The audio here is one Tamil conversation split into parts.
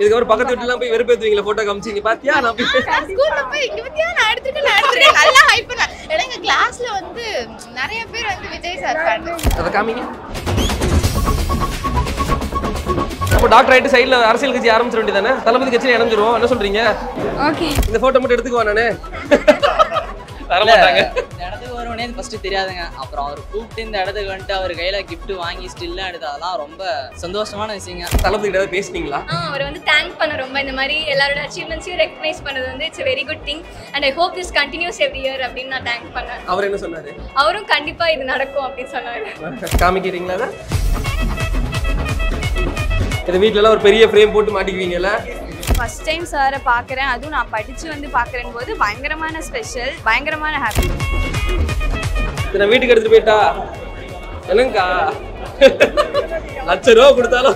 இதுக்கப்புறம் பக்கத்து வீட்டுலாம் போய் வெறுப்பேத்துவீங்களா போட்டோ காமிச்சிங்க பாத்தியா நான் போய் ஸ்கூல்ல போய் இங்க பத்தியா நான் எடுத்துருக்கேன் நான் எடுத்துருக்கேன் நல்லா ஹைப் பண்ண ஏன்னா எங்க கிளாஸ்ல வந்து நிறைய பேர் வந்து விஜய் சார் ஃபேன் அதை காமிங்க அப்போ டாக்டர் ஆயிட்டு சைடுல அரசியல் கட்சி ஆரம்பிச்சிட வேண்டியதானே தளபதி கட்சியில இணைஞ்சிருவோம் என்ன சொல்றீங்க ஓகே இந்த போட்டோ மட்டும் எடுத்துக்குவா நானு தர மாட்டாங்க இந்த இடத்துக்கு வருவனே ஃபர்ஸ்ட் தெரியாதுங்க அப்புறம் அவர் கூப்பிட்டு இந்த இடத்துக்கு வந்துட்டு அவர் கையில கிஃப்ட் வாங்கி ஸ்டில்லாம் எடுத்து அதெல்லாம் ரொம்ப சந்தோஷமான விஷயங்க தளபதி கிட்ட ஏதாவது பேசுனீங்களா ஆ அவர் வந்து தேங்க் பண்ண ரொம்ப இந்த மாதிரி எல்லாரோட அச்சீவ்மெண்ட்ஸையும் ரெக்கக்னைஸ் பண்ணது வந்து it's very good thing and I hope this continues every year அப்படின்னு நான் தேங்க் பண்ணேன் அவர் என்ன சொன்னாரு அவரும் கண்டிப்பா இது நடக்கும் அப்படின்னு சொன்னாரு காமிக்கிறீங்களா அதை இது வீட்ல எல்லாம் ஒரு பெரிய ஃப்ரேம் போட்டு மாட்டிக்குவீங்கல்ல ஃபர்ஸ்ட் டைம் சாரை பார்க்குறேன் அதுவும் நான் படித்து வந்து பார்க்குறேன் போது பயங்கரமான ஸ்பெஷல் பயங்கரமான ஹாப்பி இதை நான் வீட்டுக்கு எடுத்துட்டு போயிட்டா என்னங்கக்கா லட்ச ரூபா கொடுத்தாலும்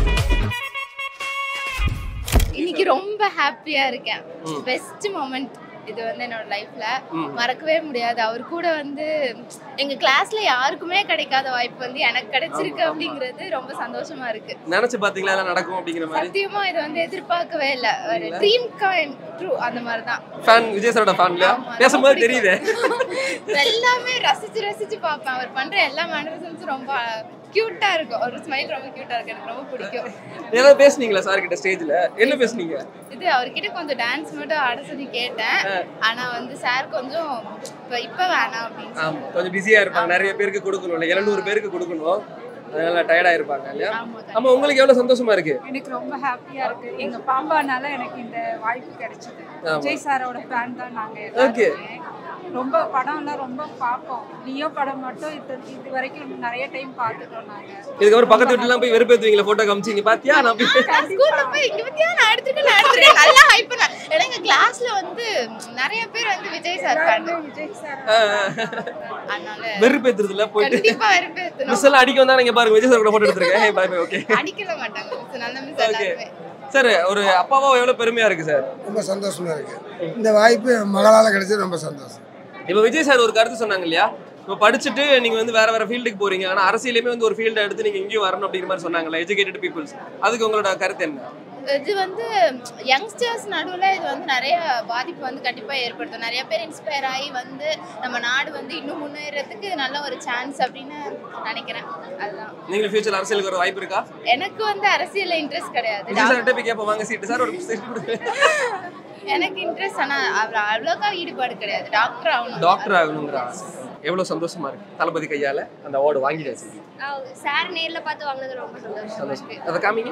இன்னைக்கு ரொம்ப ஹாப்பியா இருக்கேன் பெஸ்ட் மொமெண்ட் இது வந்து என்னோட லைஃப்ல மறக்கவே முடியாது அவர் கூட வந்து எங்க கிளாஸ்ல யாருக்குமே கிடைக்காத வாய்ப்பு வந்து எனக்கு கிடைச்சிருக்கு அப்படிங்கிறது ரொம்ப சந்தோஷமா இருக்கு நினைச்சு பாத்தீங்களா எல்லாம் நடக்கும் அப்படிங்கிற மாதிரி சத்தியமா இது வந்து எதிர்பார்க்கவே இல்ல ஒரு ட்ரீம் ட்ரூ அந்த மாதிரி தான் ஃபேன் விஜய் சாரோட ஃபேன் இல்லையா பேசும்போது தெரியுதே எல்லாமே ரசிச்சு ரசிச்சு பார்ப்பேன் அவர் பண்ற எல்லா மேனரிசம்ஸும் ரொம்ப கியூட்டா இருக்கும் ஒரு ஸ்மைல் ரொம்ப கியூட்டா இருக்கு எனக்கு ரொம்ப பிடிக்கும் ஏதாவது பேசுனீங்களா சார் கிட்ட ஸ்டேஜ்ல என்ன பேசுனீங்க இது அவர்கிட்ட கொஞ்சம் டான்ஸ் மட்டும் ஆட சொல்லி கேட்டேன் ஆனா வந்து சார் கொஞ்சம் இப்ப இப்ப வேணாம் அப்படின்னு சொல்லி- ஆமா கொஞ்சம் பிஸியா இருப்பாங்க நிறைய பேருக்கு கொடுக்கணும் இல்ல எழுநூறு பேருக்கு கொடுக்கணும் அதனால டயர்டா இருப்பாங்க இல்லையா ஆமா ஆமா உங்களுக்கு எவ்வளவு சந்தோஷமா இருக்கு எனக்கு ரொம்ப ஹாப்பியா இருக்கு எங்க பாப்பானால எனக்கு இந்த வாய்ப்பு கிடைச்சது ஆமா. விஜய் சாரோட ஃபேன் தான் நாங்க Okay. எல்லாருமே. ரொம்ப படம்லாம் ரொம்ப பார்ப்போம் லியோ படம் மட்டும் இது இது வரைக்கும் நிறைய டைம் பார்த்துட்டோம் நாங்க இதுக்கப்புறம் பக்கத்து வீட்டுலாம் போய் வெறுப்பேத்துவீங்களா போட்டோ காமிச்சிங்க பாத்தியா நான் போய் ஸ்கூல்ல போய் இங்க பத்தியா நான் எடுத்துருக்கேன் நான் எடுத்துருக்கேன் நல்லா ஹைப் பண்ண ஏன்னா எங்க கிளாஸ்ல வந்து நிறைய பேர் வந்து Vijay sir fan Vijay sir அதனால வெறுப்பேத்துறதுல போயிட்டு கண்டிப்பா வெறுப்பேத்தணும் மிஸ் எல்லாம் அடிக்க வந்தா நீங்க பாருங்க விஜய் சார் கூட போட்டோ எடுத்துருக்கேன் பாய் பாய் ஓகே அடிக்கல மாட்டாங்க miss. நல்ல மிஸ் ஓகே எல்லாருமே சார் ஒரு அப்பாவா எவ்வளவு பெருமையா இருக்கு சார் ரொம்ப சந்தோஷமா இருக்கு இந்த வாய்ப்பு என் மகளால் கிடைச்சது ரொம்ப சந்தோஷம் இப்போ விஜய் சார் ஒரு கருத்து சொன்னாங்க இல்லையா இப்போ படிச்சுட்டு நீங்க வந்து வேற வேற ஃபீல்டுக்கு போறீங்க ஆனா அரசியலுமே வந்து ஒரு ஃபீல்டை எடுத்து நீங்க இங்கேயும் வரணும் அப்படிங்கிற மாதிரி சொன்னாங்கல்ல எஜுகேட்டட் பீப்புள்ஸ் அதுக்கு உங்களோட கருத்து என்ன இது வந்து யங்ஸ்டர்ஸ் நடுவில் இது வந்து நிறைய பாதிப்பு வந்து கண்டிப்பாக ஏற்படுத்தும் நிறைய பேர் இன்ஸ்பயர் ஆகி வந்து நம்ம நாடு வந்து இன்னும் முன்னேறதுக்கு இது நல்ல ஒரு சான்ஸ் அப்படின்னு நினைக்கிறேன் அதுதான் நீங்களும் ஃபியூச்சர் அரசியலுக்கு வர வாய்ப்பு இருக்கா எனக்கு வந்து அரசியல்ல இன்ட்ரெஸ்ட் கிடையாது விஜய் சார்கிட்ட போய் கேட்போம் வாங்க சீட்டு சார் ஒரு சீட் கொடுங்க எனக்கு இன்ட்ரெஸ்ட் ஆனால் அவ்வளோ அவ்வளோக்கா ஈடுபாடு கிடையாது டாக்டர் ஆகணும் டாக்டர் ஆகணுங்கிற ஆசை எவ்வளவு சந்தோஷமா இருக்கு தளபதி கையால அந்த அவார்டு வாங்கிட்டாச்சு சார் நேர்ல பார்த்து வாங்கினது ரொம்ப சந்தோஷம் சந்தோஷம் அதை காமிங்க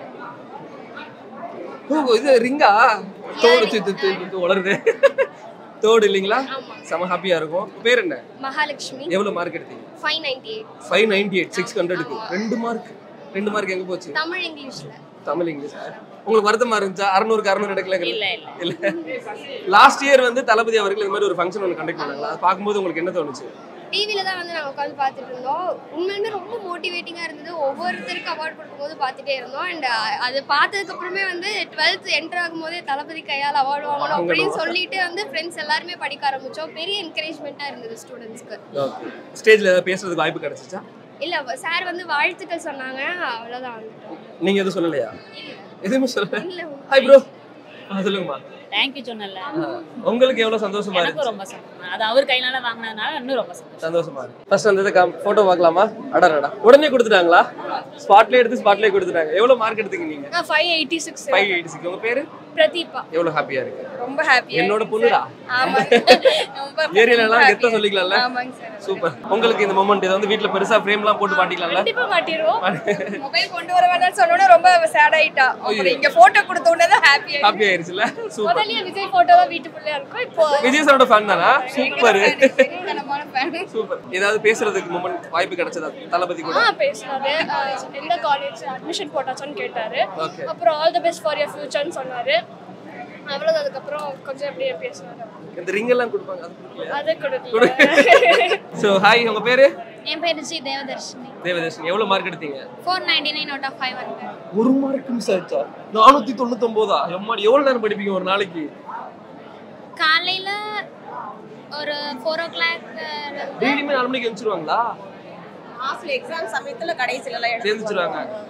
ஓ இது ரிங்கா தோடு சி- சி- சி- சி- வளருது தோடு இல்லைங்களா செம ஹாப்பியா இருக்கும் பேர் என்ன மகாலட்சுமி எவ்வளவு மார்க் எடுத்தீங்க five ninety eight five ninety eight six ஹண்ட்ரடுக்கு ரெண்டு மார்க் ரெண்டு மார்க் எங்க போச்சு தமிழ் இங்கிலீஷ்ல தமிழ் இங்கிலீஷ் உங்களுக்கு வருத்தமா இருந்துச்சா அறுநூறுக்கு அறுநூறு எடுக்கல இல்ல இல்ல லாஸ்ட் இயர் வந்து தளபதி அவர்கள் இந்த மாதிரி ஒரு ஃபங்க்ஷன் ஒன்று கண்டக்ட் பண்ணாங்களா அது பார்க்கும்போது உங்களுக்கு என்ன தோணுச்சு டிவியில தான் வந்து நாங்கள் உட்காந்து பார்த்துட்டு இருந்தோம் உண்மையுமே ரொம்ப மோட்டிவேட்டிங்காக இருந்தது ஒவ்வொருத்தருக்கு அவார்ட் கொடுக்கும்போது பார்த்துட்டே இருந்தோம் அண்ட் அது பார்த்ததுக்கு அப்புறமே வந்து டுவெல்த் என்டர் ஆகும்போதே தளபதி கையால் அவார்டு வாங்கணும் அப்படின்னு சொல்லிட்டு வந்து ஃப்ரெண்ட்ஸ் எல்லாருமே படிக்க ஆரம்பிச்சோம் பெரிய என்கரேஜ்மெண்ட்டாக இருந்தது ஸ்டூடெண்ட்ஸ்க்கு ஓகே ஸ்டேஜ்ல ஏதாவது பேசுறதுக்கு வாய்ப்பு கிடைச்சிச்சா இல்லை சார் வந்து வாழ்த்துக்கள் சொன்னாங்க அவ்வளோதான் வந்துட்டோம் நீங்க எதுவும் சொல்லலையா எதுவுமே சொல்லல இல்லை ஹாய் ப்ரோ சொல்லுங்கம்மா தேங்க்யூ சொன்னல உங்களுக்கு எவ்வளவு சந்தோஷமா எனக்கும் இருக்கு ரொம்ப சந்தோஷம் அது அவர் கையினால வாங்கினதுனால இன்னும் ரொம்ப சந்தோஷம் சந்தோஷமா இருக்கு ஃபர்ஸ்ட் அந்த இதை போட்டோ பார்க்கலாமா அடடா உடனே கொடுத்துட்டாங்களா ஸ்பாட்ல எடுத்து ஸ்பாட்லயே கொடுத்துட்டாங்க எவ்வளவு மார்க் எடுத்தீங்க நீங்க நான் five eighty six five eighty six உங்க பேரு பிரதீபா எவ்வளவு ஹாப்பியா இருக்கு ரொம்ப ஹாப்பி என்னோட பொண்ணுடா ஆமாங்க ரொம்ப ஏரியால எல்லாம் கெத்த சொல்லிக்கலாம்ல ஆமாங்க சார் சூப்பர் உங்களுக்கு இந்த மொமெண்ட் இதை வந்து வீட்ல பெருசா ஃப்ரேம்லாம் போட்டு மாட்டிக்கலாம்ல கண்டிப்பா மாட்டிடுவோம் மொபைல் கொண்டு வர வேணாம்னு சொன்னோட ரொம்ப சேட் ஆயிட்டா அப்புறம் இங்க போட்டோ கொடுத்த உடனே தான் ஹாப்பி ஹாப்பி ஆயிருச்சுல சூப்பர் முதல்ல விஜய் போட்டோ தான் வீட்டுக்குள்ளே இருக்கும் இப்போ விஜய் சாரோட ஃபேன் தானா சூப்பர் தனமான ஃபேன் சூப்பர் ஏதாவது பேசுறதுக்கு மொமெண்ட் வாய்ப்பு கிடைச்சதா தளபதி கூட ஆ பேசினாரு அஹ் எந்த காலேஜ் அட்மிஷன் போட்டாச்சுன்னு கேட்டாரு Okay. அப்புறம் all the best for your ஃபியூச்சர்னு சொன்னாரு அவ்வளோதான் அதுக்கப்புறம் கொஞ்சம் அப்படியே பேசினாரு இந்த ரிங் எல்லாம் கொடுப்பாங்க அது கொடுக்கலையா அதை கொடுக்கல ஸோ ஹாய் உங்க பேரு என் பேர் ஜி தேவதர்ஷினி தேவதர்ஷன் எவ்வளவு மார்க் எடுத்தீங்க four ninety nine out of five hundred ஒரு மார்க் மிஸ் ஆயிடுச்சா நானூத்தி தொண்ணூத்தொன்பதா எம்மாடி எவ்வளவு நேரம் படிப்பீங்க ஒரு நாளைக்கு காலையில் ஒரு ஃபோர் ஓ கிளாக் டெய்லியுமே நாலு மணிக்கு எழுந்துருவாங்களா எக்ஸாம் சமயத்துல கடைசில எல்லாம் சேர்ந்துச்சுருவாங்க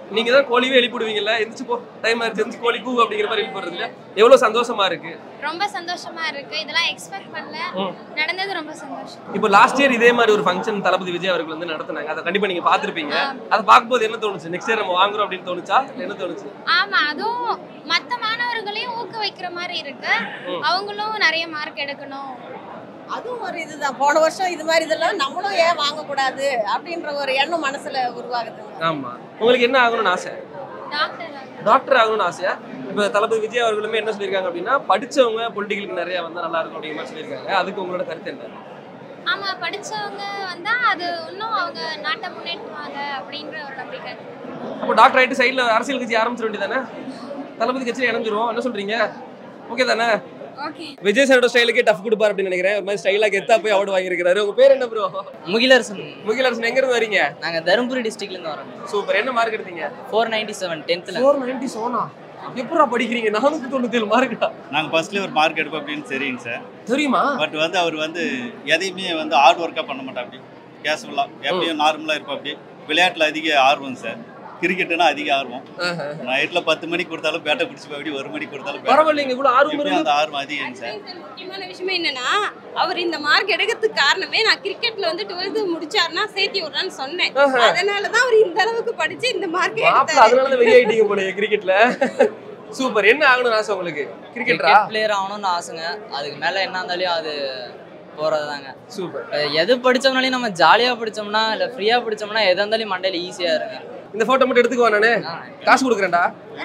நீங்க தான் கோழிவே எழுப்பிடுவீங்கல்ல எந்திரிச்சு போ டைம் ஆயிடுச்சு எந்திரிச்சு கோழி கூ அப்படிங்கிற மாதிரி எழுப்புறது இல்லையா எவ்வளவு சந்தோஷமா இருக்கு ரொம்ப சந்தோஷமா இருக்கு இதெல்லாம் எக்ஸ்பெக்ட் பண்ணல ம். நடந்தது ரொம்ப சந்தோஷம் இப்போ லாஸ்ட் இயர் இதே மாதிரி ஒரு ஃபங்க்ஷன் தளபதி விஜய் அவர்கள் வந்து நடத்துனாங்க அதை கண்டிப்பா நீங்க பாத்திருப்பீங்க அதை பார்க்கும்போது என்ன தோணுச்சு நெக்ஸ்ட் இயர் நம்ம வாங்குறோம் அப்படின்னு தோணுச்சா இல்ல என்ன தோணுச்சு ஆமா அதுவும் மத்த மாணவர்களையும் ஊக்குவிக்கிற மாதிரி இருக்கு அவங்களும் நிறைய மார்க் எடுக்கணும் அதுவும் ஒரு இதுதான் போன வருஷம் இது மாதிரி இதெல்லாம் நம்மளும் ஏன் வாங்கக்கூடாது அப்படின்ற ஒரு எண்ணம் மனசுல உருவாகுது ஆமா உங்களுக்கு என்ன ஆகணும்னு ஆசை டாக்டர் டாக்டர் ஆகணும்னு ஆசையா இப்போ தளபதி விஜய் அவர்களுமே என்ன சொல்லியிருக்காங்க அப்படின்னா படிச்சவங்க பொலிட்டிக்கலுக்கு நிறைய வந்தா நல்லா இருக்கும் அப்படிங்கிற மாதிரி சொல்லியிருக்காங்க அதுக்கு உங்களோட கருத்து என்ன ஆமா படிச்சவங்க வந்தா அது இன்னும் அவங்க நாட்டை முன்னேற்றுவாங்க அப்படின்ற ஒரு நம்பிக்கை அப்போ டாக்டர் ஆயிட்டு சைடில் அரசியல் கட்சி ஆரம்பிச்சிட வேண்டியதானே தளபதி கட்சியில் இணைஞ்சிருவோம் என்ன சொல்றீங்க ஓகே தானே ஓகே விஜய் சாரோட ஸ்டைலுக்கே டஃப் கொடுப்பார் அப்படின்னு நினைக்கிறேன் ஒரு மாதிரி ஸ்டைலாக கெத்தா போய் அவார்டு வாங்கியிருக்காரு உங்க பேர் என்ன ப்ரோ முகிலரசன் முகிலரசன் எங்க இருந்து வரீங்க நாங்கள் தருமபுரி டிஸ்ட்ரிக்ட்லேருந்து வரோம் சூப்பர் என்ன மார்க் எடுத்தீங்க ஃபோர் நைன்டி செவன் டென்த்தில் ஃபோர் நைன்டி செவனா எப்படா படிக்கிறீங்க நானூத்தி தொண்ணூத்தி ஏழு மார்க்கா நாங்கள் ஃபர்ஸ்ட்லேயே ஒரு மார்க் எடுப்போம் அப்படின்னு தெரியுங்க சார் தெரியுமா பட் வந்து அவர் வந்து எதையுமே வந்து ஹார்ட் ஒர்க்காக பண்ண மாட்டா அப்படி கேஷுவலாக எப்பயும் நார்மலாக இருப்போம் அப்படி விளையாட்டில் அதிக ஆர்வம் சார் கிரிக்கெட்டுனா அதிக ஆர்வம் நைட்டில் பத்து மணிக்கு கொடுத்தாலும் பேட்டை பிடிச்சி அப்படி ஒரு மணிக்கு கொடுத்தாலும் bat பரவாயில்லைங்க இவ்வளவு ஆர்வம் எப்பயும் இருக்கு அந்த ஆர்வம் அதிகம் சார் முக்கியமான விஷயம் என்னன்னா அவர் இந்த மார்க் எடுக்கிறதுக்கு காரணமே நான் கிரிக்கெட்ல வந்து டுவெல்த் முடிச்சாருன்னா சேர்த்தி விடுறான்னு சொன்னேன் ஆஹா. அதனாலதான் அவர் இந்த அளவுக்கு படிச்சு இந்த மார்க் மாப்பிள்ள எடுத்தாரு அதனால தான் வெளியாயிட்டீங்க போல கிரிக்கெட்ல சூப்பர் என்ன ஆகணும்னு ஆசை உங்களுக்கு கிரிக்கெட்டரா கிரிக்கெட் பிளேயர் ஆகணும்னு ஆசைங்க அதுக்கு மேலே என்ன இருந்தாலும் அது போகிறது தாங்க சூப்பர் எது படித்தோம்னாலையும் நம்ம ஜாலியாக படித்தோம்னா இல்லை ஃப்ரீயாக படித்தோம்னா எதாக இருந்தாலும் மண்டையில் ஈஸியாக இருங்க இந்த போட்டோ மட்டும் எடுத்துக்குவா நானு காசு கொடுக்குறேன்டா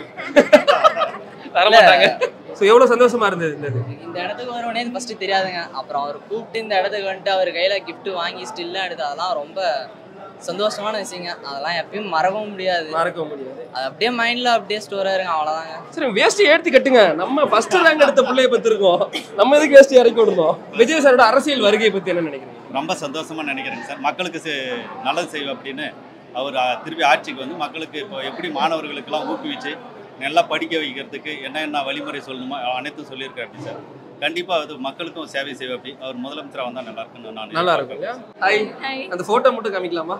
தர மாட்டாங்க ஸோ எவ்வளவு சந்தோஷமா இருந்தது இந்த இது இந்த இடத்துக்கு வருவனே ஃபர்ஸ்ட் தெரியாதுங்க அப்புறம் அவர் கூப்பிட்டு இந்த இடத்துக்கு வந்துட்டு அவர் கையில gift வாங்கி ஸ்டில்லாம் எடுத்து அதெல்லாம் ரொம்ப சந்தோஷமான விஷயங்க அதெல்லாம் எப்பயும் மறக்கவும் முடியாது மறக்க முடியாது அது அப்படியே மைண்ட்ல அப்படியே ஸ்டோர் ஆயிருங்க அவ்வளவுதாங்க சரி வேஷ்டி ஏற்றி கட்டுங்க நம்ம ஃபர்ஸ்ட் ரேங்க் எடுத்த பிள்ளைய பத்திருக்கோம் நம்ம எதுக்கு வேஷ்டி இறக்கி விடணும் விஜய் சாரோட அரசியல் வருகையை பத்தி என்ன நினைக்கிறீங்க ரொம்ப சந்தோஷமாக நினைக்கிறேங்க சார் மக்களுக்கு செ- நல்லது செய்வோம் அப்படின்னு அவர் அஹ், திருப்பி ஆட்சிக்கு வந்து மக்களுக்கு இப்போ எப்படி மாணவர்களுக்கெல்லாம் ஊக்குவிச்சு நல்லா படிக்க வைக்கிறதுக்கு என்ன என்ன வழிமுறை சொல்லணுமோ அனைத்தும் சொல்லியிருக்காரு சார் கண்டிப்பாக அது மக்களுக்கும் சேவை செய்வோம் அப்படி அவர் முதலமைச்சராக வந்தால் நல்லா இருக்குன்னு நான் நல்லா இருக்கும் ஹாய் அந்த போட்டோ மட்டும் காமிக்கலாமா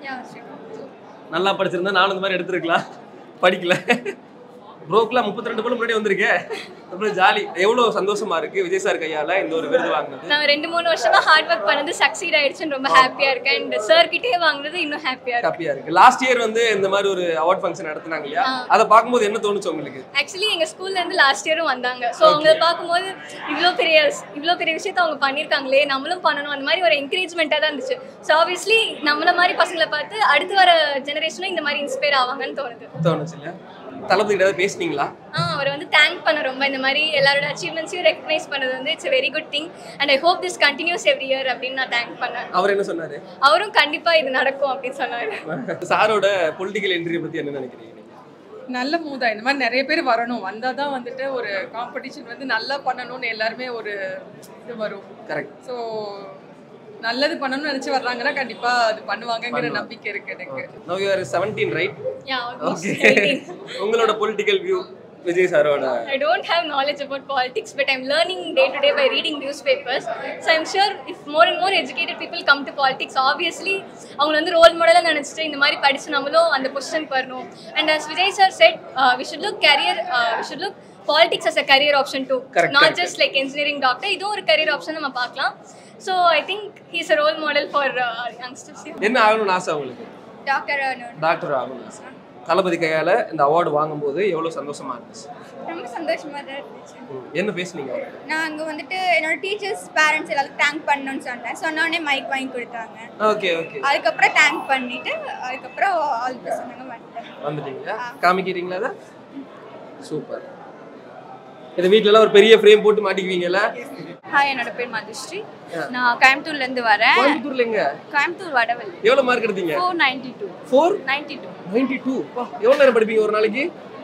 நல்லா படிச்சிருந்தா நானும் இந்த மாதிரி எடுத்திருக்கலாம் படிக்கல ப்ரோக்கெலாம் முப்பத்தி ரெண்டு போல முன்னாடி வந்திருக்கேன் அப்புறம் ஜாலி எவ்வளோ சந்தோஷமா இருக்கு விஜய் சார் கையால இந்த ஒரு விருது வாங்கினது நான் ரெண்டு மூணு வருஷமா ஹார்ட் ஒர்க் பண்ணது சக்சீட் ஆயிடுச்சுன்னு ரொம்ப ஹாப்பியா இருக்கேன் அண்ட் சார் கிட்டே வாங்குனது இன்னும் ஹாப்பியா இருக்கு ஹாப்பியா இருக்கு லாஸ்ட் இயர் வந்து இந்த மாதிரி ஒரு அவார்ட் ஃபங்க்ஷன் நடத்துனாங்க இல்லையா ஆ. அதை பார்க்கும்போது என்ன தோணுச்சு உங்களுக்கு ஆக்சுவலி எங்க ஸ்கூல்ல இருந்து லாஸ்ட் இயரும் வந்தாங்க ஸோ அவங்கள பார்க்கும்போது இவ்வளோ பெரிய இவ்வளோ பெரிய விஷயத்த அவங்க பண்ணியிருக்காங்களே நம்மளும் பண்ணணும் அந்த மாதிரி ஒரு என்கரேஜ்மெண்ட்டாக தான் இருந்துச்சு ஸோ ஆப்வியஸ்லி நம்மள மாதிரி பசங்களை பார்த்து அடுத்து வர ஜெனரேஷனும் இந்த மாதிரி இன்ஸ்பயர் ஆவாங்கன்னு தோணுது தோணுச்சு இல்லையா தளபதி கிட்ட ஏதாவது பேசுனீங்களா ஆ அவரை வந்து தேங்க் பண்ண ரொம்ப இந்த மாதிரி எல்லாரோட அச்சீவ்மெண்ட்ஸையும் ரெக்கக்னைஸ் பண்ணது வந்து it's very good thing and I hope this continues every year அப்படின்னு நான் தேங்க் பண்ணேன் அவர் என்ன சொன்னாரு அவரும் கண்டிப்பா இது நடக்கும் அப்படின்னு சொன்னாரு சாரோட பொலிட்டிக்கல் என்ட்ரியை பத்தி என்ன நினைக்கிறீங்க நீங்க? நல்ல மூதா இந்த மாதிரி நிறைய பேர் வரணும் வந்தால் தான் வந்துட்டு ஒரு காம்படிஷன் வந்து நல்லா பண்ணணும்னு எல்லாருமே ஒரு இது வரும் கரெக்ட் ஸோ நல்லது பண்ணணும்னு நினச்சி வர்றாங்கன்னா கண்டிப்பாக அது பண்ணுவாங்கங்கிற பண்ணுவாங்க. நம்பிக்கை இருக்கு எனக்கு no you are 17 right Yeah, almost okay 17. உங்களோட பொலிட்டிக்கல் வியூ விஜய் சாரோட I don't have knowledge about politics, but I'm learning day to day by reading newspapers. So I'm sure if more and more educated people come to politics, obviously அவங்க வந்து ரோல் மாடலாக நினச்சிட்டு இந்த மாதிரி படிச்சு நம்மளும் அந்த பொசிஷனுக்கு வரணும் and as Vijay sir said we should look career we should look politics as a career option too Correct, not correct, just like engineering doctor இதுவும் ஒரு கரியர் ஆப்ஷன் நம்ம பார்க்கலாம் so I think he's a role model for youngsters என்ன ஆகணும்னு ஆசை உங்களுக்கு டாக்டர் டாக்டர் ஆகணும்னு ஆசை தளபதி கையால இந்த அவார்டு வாங்கும்போது எவ்வளவு சந்தோஷமா இருந்துச்சு ரொம்ப சந்தோஷமா தான் இருந்துச்சு ம். என்ன பேசுனீங்க நான் அங்கே வந்துட்டு என்னோட டீச்சர்ஸ் பேரண்ட்ஸ் எல்லாத்துக்கும் தேங்க் பண்ணணும்னு சொன்னேன் சொன்னோடனே மைக் வாங்கி கொடுத்தாங்க ஓகே ஓகே அதுக்கப்புறம் தேங்க் பண்ணிட்டு அதுக்கப்புறம் ஆல் தி சொன்னாங்க வந்துட்டேன் வந்துட்டீங்களா காமிக்கிறீங்களா அதை சூப்பர் இது வீட்ல எல்லாம் ஒரு பெரிய ஃப்ரேம் போட்டு மாட்டிக்குவீங்கல்ல ஹாய் என்னோட பேர் மதுஸ்ரீ Yeah. நான் கோயம்புத்தூர்ல இருந்து வரேன் கோயம்புத்தூர்ல எங்க கோயம்புத்தூர் வடவல் எவ்வளவு மார்க் எடுத்தீங்க four ninety two four ninety two ninety two எவ்வளவு நேரம் படிப்பீங்க ஒரு நாளைக்கு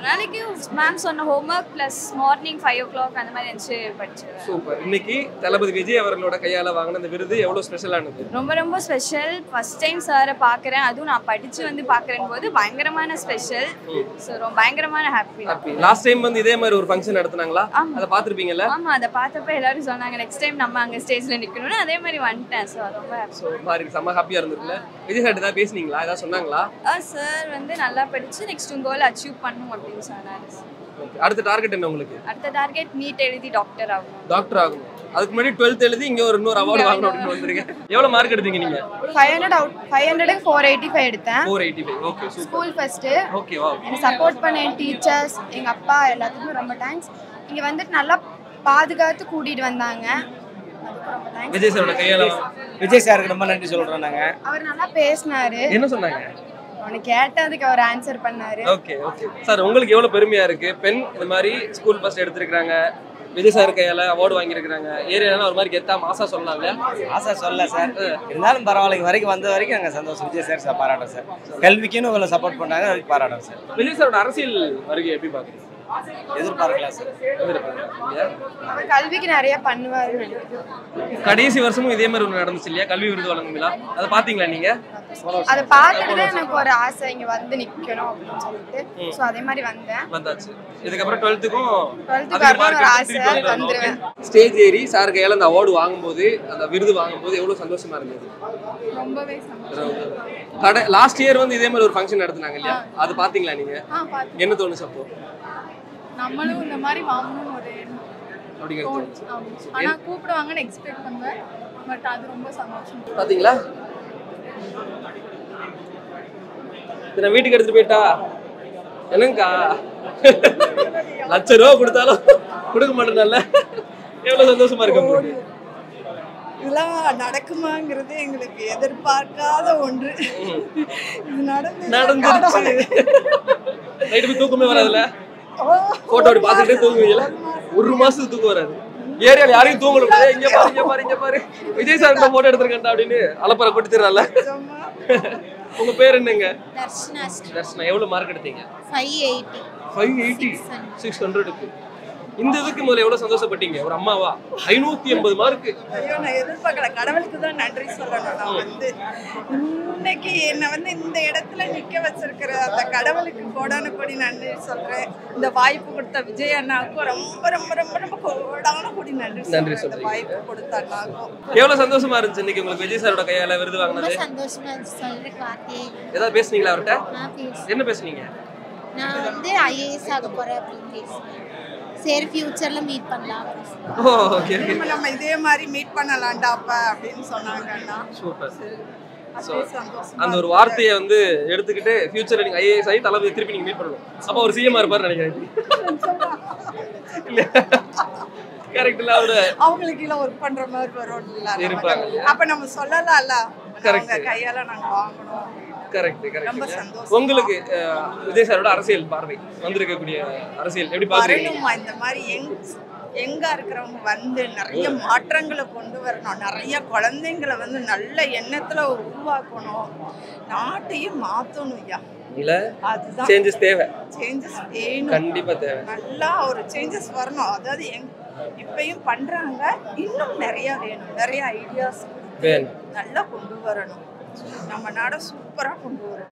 நாளைக்கு மேம் சொன்ன homework plus morning five o'clock அந்த மாதிரி இருந்துச்சு படிச்சிருவேன் சூப்பர் இன்னைக்கு தளபதி விஜய் அவர்களோட கையால வாங்கின இந்த விருது எவ்வளவு ஸ்பெஷலானது ரொம்ப ரொம்ப ஸ்பெஷல் ஃபர்ஸ்ட் டைம் சாரை பார்க்குறேன் அதுவும் நான் படித்து வந்து பார்க்குறேன் போது பயங்கரமான ஸ்பெஷல் ஸோ ரொம்ப பயங்கரமான ஹாப்பி ஹாப்பி லாஸ்ட் டைம் வந்து இதே மாதிரி ஒரு ஃபங்க்ஷன் நடத்துனாங்களா அதை பார்த்துருப்பீங்கல்ல ஆமாம் அதை பார்த்தப்ப எல்லாரும் சொன்னாங்க நெக்ஸ்ட் டைம் நம்ம அங்கே ஸ்டேஜில் நிற்கணும்னு அதே மாதிரி வந்துட்டேன் ஸோ ரொம்ப happy. ஸோ மாதிரி செம்ம ஹாப்பியா இருந்திருக்குல்ல விஜய் சார் ஏதாவது பேசுனீங்களா ஏதாவது சொன்னாங்களா ஆ சார் வந்து நல்லா படித்து நெக்ஸ்ட் உங்கள் கோல் அச்சீவ் பண்ணும் அப்படின்னு சொன்னார் Okay. அடுத்த டார்கெட் என்ன உங்களுக்கு அடுத்த டார்கெட் நீட் எழுதி டாக்டர் ஆகணும் டாக்டர் ஆகணும் அதுக்கு முன்னாடி டுவெல்த் எழுதி இங்க ஒரு இன்னொரு அவார்டு வாங்கணும் அப்படின்னு வந்திருக்கேன் எவ்வளவு மார்க் எடுத்தீங்க நீங்க five hundred out five hundred four eighty five எடுத்தேன் four eighty five okay super school first okay வா எனக்கு சப்போர்ட் பண்ண என் டீச்சர்ஸ் எங்கள் அப்பா எல்லாத்துக்குமே ரொம்ப தேங்க்ஸ் இங்கே வந்துட்டு நல்லா பாதுகாத்து கூட்டிகிட்டு வந்தாங்க அதுக்கு ரொம்ப தேங்க்ஸ் விஜய் சாரோட கையால விஜய் சாருக்கு ரொம்ப நன்றி சொல்றோம் நாங்க அவர் நல்லா பேசினாரு என்ன சொன்னாங்க உனக்கு கேட்டதுக்கு அவர் ஆன்சர் பண்ணாரு ஓகே ஓகே சார் உங்களுக்கு எவ்வளவு பெருமையா இருக்கு பெண் இந்த மாதிரி ஸ்கூல் ஃபர்ஸ்ட் எடுத்திருக்காங்க விஜய் சார் கையால அவார்டு வாங்கியிருக்காங்க ஏரியாலாம் ஒரு மாதிரி கெத்தா மாசா சொல்லலாம் இல்லையா ஆசை சொல்ல சார் இருந்தாலும் பரவாயில்ல இங்க வரைக்கும் வந்த வரைக்கும் நாங்கள் சந்தோஷம் விஜய் சார் சார் பாராட்டுறோம் சார் கல்விக்குன்னு உங்களை சப்போர்ட் பண்ணாங்க அதுக்கு பாராட்டுறோம் சார் விஜய் சாரோட அரசியல் வருகை எப்படி பாக்குறீங்க எதிர்பார்க்கலாம் சார் எதிர்பார்க்கலையா? அவர் கல்விக்கு நிறைய பண்ணுவாரு கடைசி வருஷமும் இதே மாதிரி ஒன்று நடந்துச்சு இல்லையா கல்வி விருது வழங்கும் விழா அதை பாத்தீங்களா நீங்க அதை பார்த்துட்டு தான் எனக்கு ஒரு ஆசை இங்கே வந்து நிற்கணும் அப்படின்னு சொல்லிட்டு ஸோ அதே மாதிரி வந்தேன் வந்தாச்சு இதுக்கப்புறம் டுவெல்த்துக்கும் டுவெல்த்துக்கு வரணும் ஒரு ஆசை வந்துருவேன் ஸ்டேஜ் ஏறி சார் கையால அந்த அவார்டு வாங்கும்போது அந்த விருது வாங்கும்போது எவ்வளவு சந்தோஷமா இருந்தது ரொம்பவே கடை லாஸ்ட் இயர் வந்து இதே மாதிரி ஒரு ஃபங்க்ஷன் நடத்துனாங்க இல்லையா அது பாத்தீங்களா நீங்க ஆ பார்த்து என்ன தோணுச்சு அப்போ நம்மளும் இந்த மாதிரி வாங்கணும்னு ஒரு எண்ணம் அப்படிங்கிறது தோணுச்சு ஆமா. ஆனா கூப்பிடுவாங்கன்னு எக்ஸ்பெக்ட் பண்ணுவேன் பட் அது ரொம்ப சந்தோஷம் பாத்தீங்களா இதை நான் வீட்டுக்கு எடுத்துட்டு போயிட்டா என்னங்கக்கா லட்ச ரூபா கொடுத்தாலும் கொடுக்க மாட்டேனால எவ்வளவு சந்தோஷமா இருக்கு உங்களுக்கு இதெல்லாம் நடக்குமாங்கிறது எங்களுக்கு எதிர்பார்க்காத ஒன்று இது நடந்து நடந்துருச்சு நைட்டு போய் தூக்கமே வராதுல்ல போட்டோ அப்படி பார்த்துட்டே தூங்குவீங்களா ஒரு மாசத்துக்கு தூக்கம் வராது ஏரியால யாரையும் தூங்கல கூடாது. இங்க பாரு இங்க பாரு இங்க பாரு விஜய் சார் போட்டோ எடுத்திருக்கேன்டா அப்படின்னு அலப்பற கொடுத்துறால உங்க பேர் என்னங்க தர்ஷனா தர்ஷனா எவ்வளவு மார்க் எடுத்தீங்க five eighty five eighty six ஹண்ட்ரடுக்கு இந்த இதுக்கு முதல்ல எவ்வளவு சந்தோஷப்பட்டீங்க ஒரு அம்மாவா ஐநூத்தி எண்பது மார்க் ஐயோ நான் எதிர்பார்க்கல கடவுளுக்கு தான் நன்றி சொல்லணும் நான் வந்து இன்னைக்கு என்னை வந்து இந்த இடத்துல நிக்க வச்சிருக்கிற அந்த கடவுளுக்கு கோடான கோடி நன்றி சொல்றேன் இந்த வாய்ப்பு கொடுத்த விஜய் அண்ணாவுக்கும் ரொம்ப ரொம்ப ரொம்ப ரொம்ப கோடான கோடி நன்றி நன்றி சொல்றேன் இந்த சொல்றீங்க. வாய்ப்பு கொடுத்த அண்ணாவுக்கும் எவ்வளவு சந்தோஷமா இருந்துச்சு இன்னைக்கு உங்களுக்கு விஜய் சாரோட கையால விருது வாங்கினது சந்தோஷமா இருந்துச்சு சொல்றதுக்கு வார்த்தையே இல்லை. ஏதாவது பேசுனீங்களா அவர்கிட்ட நான் பேச என்ன பேசுனீங்க நான் வந்து ஐஏஎஸ் ஆக போறேன் அப்படின்னு பேசுனேன் சரி ஃபியூச்சர்ல மீட் பண்ணலாம் அப்படின்னு சொன்னாங்க. ஓ ஓகே திரும்ப நம்ம இதே மாதிரி மீட் பண்ணலாம்டா அப்ப அப்படின்னு சொன்னாங்க அண்ணா சூப்பர் ஸோ அப்படியே சந்தோஷமா அந்த ஒரு வார்த்தையை வந்து எடுத்துக்கிட்டு ஃபியூச்சர்ல நீங்க ஐஏஎஸ் ஆகி தளபதி திருப்பி நீங்க மீட் பண்ணணும் அப்போ ஒரு சிஎம் இருப்பாரு நினைக்கிறேன் கரெக்ட் இல்ல அவரு அவங்களுக்கு கீழே ஒர்க் பண்ற மாதிரி வரும் இருப்பாங்க. அப்ப நம்ம சொல்லலாம்ல Correct. அவங்க கையால நாங்க வாங்கணும் கரெக்ட் ரொம்ப கரெக்ட் சந்தோஷம் உங்களுக்கு அஹ், விஜய் சாரோட அரசியல் பார்வை வந்திருக்கக்கூடிய அரசியல் எப்படி பாக்குறீங்க வரணுமா இந்த மாதிரி எங் எங்க இருக்கிறவங்க வந்து நிறைய மாற்றங்களை கொண்டு வரணும் நிறைய குழந்தைங்களை வந்து நல்ல எண்ணத்துல உருவாக்கணும் நாட்டையும் மாத்தணும் ஐயா இல்ல அதுதான் சேஞ்சஸ் தேவை சேஞ்சஸ் வேணும் கண்டிப்பா தேவை நல்லா ஒரு சேஞ்சஸ் வரணும் அதாவது எங் இப்பயும் பண்றாங்க இன்னும் நிறைய வேணும் நிறைய ஐடியாஸ் வேணும் நல்லா கொண்டு வரணும் நம்ம நாடை சூப்பரா கொண்டு வரணும்